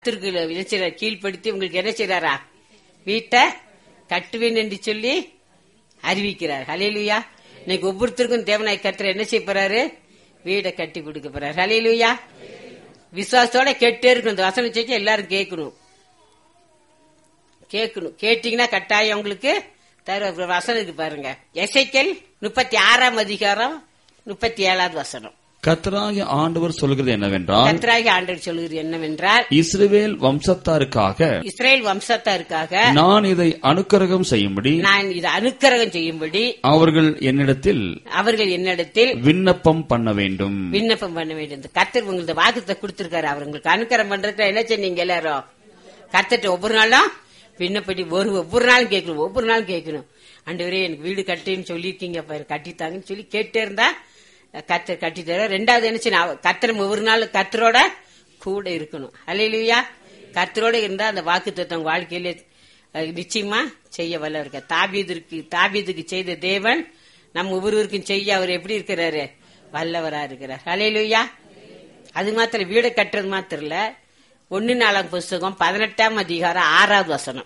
கத்திற்கு என்ன செய்றார்? கீழ்ப்படுத்தி உங்களுக்கு என்ன செய்றாரா வீட்டை கட்டுவேன் என்று சொல்லி அறிவிக்கிறார் ஹலேலுயா இன்னைக்கு ஒவ்வொருத்தருக்கும் தேவனாய் கர்த்தர் என்ன செய்ய போறாரு வீடை கட்டி கொடுக்க போறாரு ஹலேலுயா விசுவாசத்தோட கேட்டே இருக்கணும் இந்த வசனம் செஞ்சு எல்லாரும் கேட்கணும் கேட்கணும் கேட்டீங்கன்னா கட்டாயம் உங்களுக்கு தர ஒரு வசனம் இருக்கு பாருங்க எசைக்கல் முப்பத்தி ஆறாம் அதிகாரம் முப்பத்தி ஏழாவது வசனம் கர்த்தராகிய ஆண்டவர் சொல்கிறது என்னவென்றால் கத்ராகி ஆண்டவர் சொல்கிறது என்னவென்றால் இஸ்ரவேல் வம்சத்தாருக்காக இஸ்ரேல் வம்சத்தாருக்காக நான் இதை அனுக்கிரகம் செய்யும்படி நான் இதை அனுக்கிரகம் செய்யும்படி அவர்கள் என்னிடத்தில் அவர்கள் என்னிடத்தில் விண்ணப்பம் பண்ண வேண்டும் விண்ணப்பம் பண்ண வேண்டும் கர்த்தர் உங்களுக்கு வாக்குத்தை கொடுத்திருக்காரு அவர் உங்களுக்கு அனுக்கிரம் பண்றதுக்கு என்ன செஞ்சீங்க எல்லாரும் கர்த்தர்ட்ட ஒவ்வொரு நாளும் விண்ணப்படி ஒரு ஒவ்வொரு நாளும் கேட்கணும் ஒவ்வொரு நாளும் கேட்கணும் ஆண்டவரே எனக்கு வீடு கட்டுன்னு சொல்லியிருக்கீங்க பாரு கட்டித்தாங்கன்னு சொல்லி கேட்டே இருந்தா கர்த்தர் கட்டி தர ரெண்டாவது என்ன செய்யணும் அவ- கர்த்தர் ஒவ்வொரு நாள் கர்த்தரோட கூட இருக்கணும் அல்லையா கர்த்தரோட இருந்தா அந்த வாக்கு தத்துவம் வாழ்க்கையில அஹ், நிச்சயமா செய்ய வல்ல இருக்க தாபீதுக்கு தாபீதுக்கு செய்த தேவன் நம்ம ஒவ்வொருவருக்கும் செய்ய அவர் எப்படி இருக்கிறாரு வல்லவரா இருக்கிறார் அலையிலுயா அது மாத்திரம் வீடை கட்டுறது மாத்திரம் இல்ல ஒன்னு நாலாம் புஸ்தகம் பதினெட்டாம் அதிகாரம் ஆறாவது வசனம்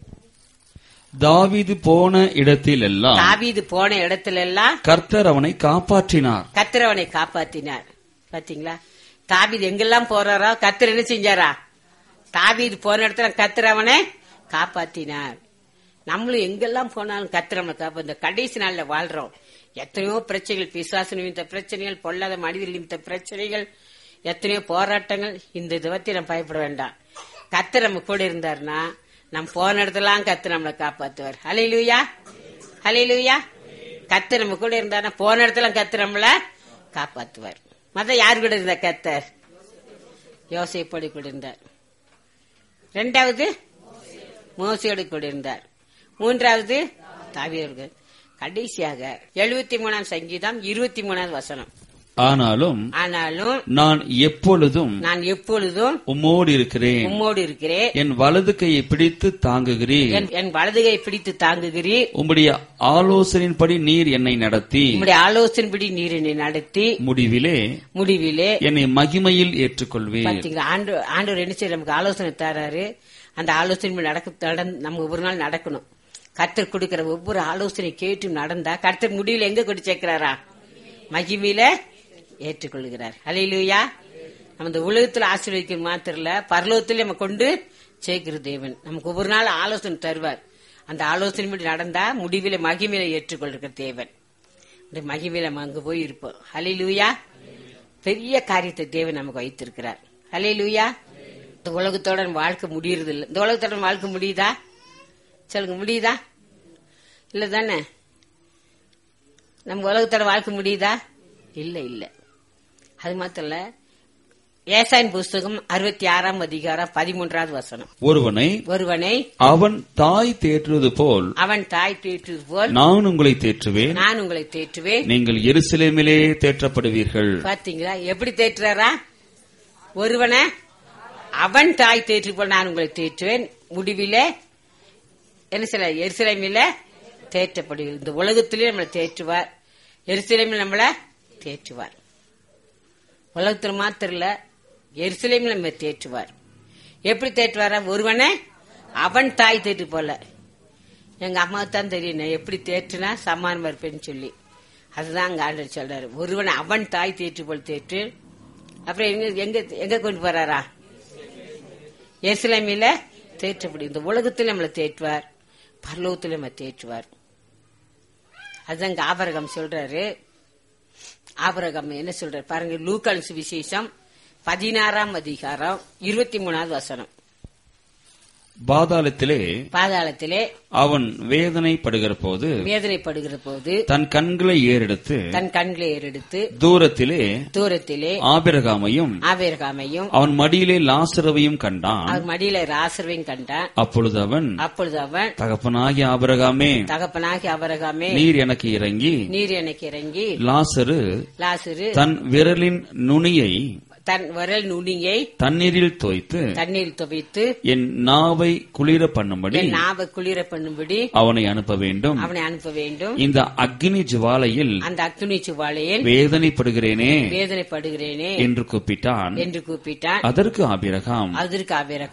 தாவீது போன இடத்தில் எல்லாம் தாவீது போன இடத்துல எல்லாம் கர்த்தர் அவனை காப்பாற்றினார் கத்திரவனை காப்பாத்தினார் பாத்தீங்களா தாவீது எங்கெல்லாம் போறாரோ கத்திர என்ன செஞ்சாரா தாவீது போன இடத்துல கத்திரவனை காப்பாத்தினார் நம்மளும் எங்கெல்லாம் போனாலும் கத்திரவனை காப்பா இந்த கடைசி நாள்ல வாழ்றோம் எத்தனையோ பிரச்சனைகள் பிசாசு நிமித்த பிரச்சனைகள் பொல்லாத மனித நிமித்த பிரச்சனைகள் எத்தனையோ போராட்டங்கள் இந்த இதை பத்தி நம்ம பயப்பட வேண்டாம் கத்து நம்ம கூட இருந்தாருன்னா நம்ம போன இடத்துலாம் கத்து நம்மளை காப்பாத்துவார் ஹலையிலுயா ஹலையிலுயா கத்து நம்ம கூட இருந்தாருன்னா போன இடத்துல கத்து நம்மள காப்பாத்துவார் மத யாரு கூட இருந்தா கத்தர் யோசைப்படி கூட இருந்தார் ரெண்டாவது மோசையோடு கூட இருந்தார் மூன்றாவது தாவியர்கள் கடைசியாக எழுபத்தி மூணாம் சங்கீதம் இருபத்தி மூணாவது வசனம் ஆனாலும் ஆனாலும் நான் எப்பொழுதும் நான் எப்பொழுதும் உம்மோடு இருக்கிறேன் உம்மோடு இருக்கிறேன் என் வலது கையை பிடித்து தாங்குகிறீர் என்- என் வலதுகை பிடித்து தாங்குகிறீர் உம்முடைய ஆலோசனையின்படி நீர் என்னை நடத்தி உம்முடைய ஆலோசனைப்படி நீர் என்னை நடத்தி முடிவிலே முடிவிலே என்னை மகிமையில் ஏற்றுக்கொள்வீர் பாத்தீங்களா ஆண்டு ஆண்டவர் என்ன செய்ய நமக்கு ஆலோசனை தராரு அந்த ஆலோசனை நடக்க நடந்து நம்ம ஒவ்வொரு நாள் நடக்கணும் கர்த்தர் கொடுக்கிற ஒவ்வொரு ஆலோசனை கேட்டு நடந்தா கர்த்தர் முடிவில் எங்க கொண்டு சேர்க்கிறாரா மகிமையில ஏற்றுக்கொள்கிறார் அலையிலுயா நம்ம இந்த உலகத்துல ஆசீர்வதிக்க மாத்திரம் இல்ல பரலோகத்துல நம்ம கொண்டு சேர்க்கிற தேவன் நமக்கு ஒவ்வொரு நாள் ஆலோசனை தருவார் அந்த ஆலோசனை படி நடந்தா முடிவில மகிமையில ஏற்றுக்கொள்கிற தேவன் இந்த மகிமையில நம்ம அங்க போய் இருப்போம் அலையிலுயா பெரிய காரியத்தை தேவன் நமக்கு வைத்திருக்கிறார் அலையிலுயா இந்த உலகத்தோட நம்ம வாழ்க்கை முடியறது இல்ல இந்த உலகத்தோட நம்ம வாழ்க்கை முடியுதா சொல்லுங்க முடியுதா இல்ல தானே நம்ம உலகத்தோட வாழ்க்கை முடியுதா இல்ல இல்ல அது மாத்திரம் இல்ல ஏசாயின் புஸ்தகம் அறுபத்தி ஆறாம் அதிகாரம் பதிமூன்றாவது வசனம் ஒருவனை ஒருவனை அவன் தாய் தேற்றுவது போல் அவன் தாய் தேற்றுவது போல் நான் உங்களை தேற்றுவேன் நான் உங்களை தேற்றுவேன் நீங்கள் எருசலேமிலே தேற்றப்படுவீர்கள் பாத்தீங்களா எப்படி தேற்றுறாரா ஒருவனை அவன் தாய் தேற்று போல் நான் உங்களை தேற்றுவேன் முடிவிலே என்ன சொல்ல எருசலேமில தேற்றப்படுவீர்கள் இந்த உலகத்திலே நம்மளை தேற்றுவார் எருசலேமில் நம்மளை தேற்றுவார் உலகத்தில் மாத்திரம் இல்ல எருசலேமில் நம்ம தேற்றுவார் எப்படி தேற்றுவாரா ஒருவனை அவன் தாய் தேற்று போல எங்க அம்மாவுக்கு தான் தெரியும் நான் எப்படி தேற்றுனா சமானமா இருப்பேன்னு சொல்லி அதுதான் அங்க ஆண்டவர் சொல்றாரு ஒருவன் அவன் தாய் தேற்று போல் தேற்று அப்புறம் எங்க எங்க எங்க கொண்டு போறாரா எருசலேமில தேற்றப்படும் இந்த உலகத்தில் நம்மளை தேற்றுவார் பரலோகத்தில் நம்ம தேற்றுவார் அதுதான் இங்க ஆபரகம் சொல்றாரு ஆபரகம் என்ன சொல்றாரு பாருங்க லூக்கால் சுவிசேஷம் பதினாறாம் அதிகாரம் இருபத்தி மூணாவது வசனம் பாதாளத்திலே பாதாளத்திலே அவன் வேதனைப்படுகிற போது வேதனைப்படுகிற போது தன் கண்களை ஏறெடுத்து தன் கண்களை ஏறெடுத்து தூரத்திலே தூரத்திலே ஆபிரகாமையும் ஆபேரகாமையும் அவன் மடியிலே லாசரவையும் கண்டான் அவர் மடியில ராசர்வையும் கண்டான் அப்பொழுது அவன் அப்பொழுது அவன் தகப்பனாகிய ஆபிரகாமே தகப்பனாகி அபரகாமே நீர் எனக்கு இறங்கி நீர் எனக்கு இறங்கி லாசரு லாசரு தன் விரலின் நுனியை தன் விரல் நுனியை தண்ணீரில் தோய்த்து தண்ணீர் துவைத்து என் நாவை குளிர பண்ணும்படி என் நாவை குளிர பண்ணும்படி அவனை அனுப்ப வேண்டும் அவனை அனுப்ப வேண்டும் இந்த அக்னி ஜுவாலையில் அந்த அக்னி சுவாலையில் வேதனைப்படுகிறேனே வேதனைப்படுகிறேனே என்று கூப்பிட்டான் என்று கூப்பிட்டான் அதற்கு ஆபிரகாம் அதற்கு அபிரகம்